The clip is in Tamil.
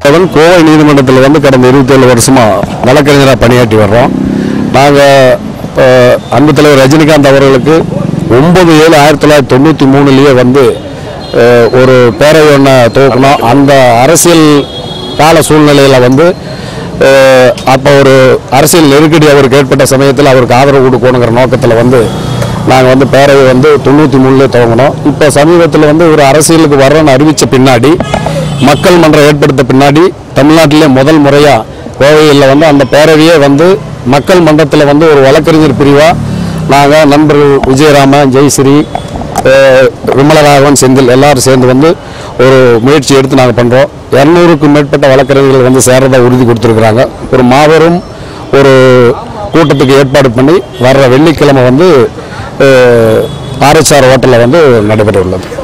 அவன் கோவை நீதிமன்றத்தில் வந்து கடந்த இருபத்தேழு வருஷமாக வழக்கறிஞராக பணியாற்றி வர்றோம் நாங்கள் அன்பு தலைவர் ரஜினிகாந்த் அவர்களுக்கு ஒன்பது ஏழு ஆயிரத்தி தொள்ளாயிரத்தி தொண்ணூற்றி மூணுலேயே வந்து அஹ், ஒரு பேரவை ஒன்று துவக்கணும் அந்த அரசியல் கால சூழ்நிலையில் வந்து அஹ், அப்போ ஒரு அரசியல் நெருக்கடி அவருக்கு ஏற்பட்ட சமயத்தில் அவருக்கு ஆதரவு கொடுக்கணுங்கிற நோக்கத்தில் வந்து நாங்கள் வந்து பேரவை வந்து தொண்ணூற்றி மூணுலேயே துவங்கினோம் இப்போ சமீபத்தில் வந்து ஒரு அரசியலுக்கு வர்றோன்னு அறிவித்த பின்னாடி மக்கள் மன்றம் ஏற்படுத்த பின்னாடி தமிழ்நாட்டிலே முதல் முறையாக கோவையில் வந்து அந்த பேரவையே வந்து மக்கள் மன்றத்தில் வந்து ஒரு வழக்கறிஞர் பிரிவாக நாங்கள் நண்பர்கள் விஜயராமன் ஜெயஸ்ரீ அஹ், விமலராகவன் செந்தில் எல்லாரும் சேர்ந்து வந்து ஒரு முயற்சி எடுத்து நாங்கள் பண்ணுறோம் இரநூறுக்கும் மேற்பட்ட வழக்கறிஞர்கள் வந்து சேர்றதா உறுதி கொடுத்துருக்குறாங்க ஒரு மாபெரும் ஒரு கூட்டத்துக்கு ஏற்பாடு பண்ணி வர்ற வெள்ளிக்கிழமை வந்து ஆர்எச்ஆர் ஹோட்டலில் வந்து நடைபெற உள்ளது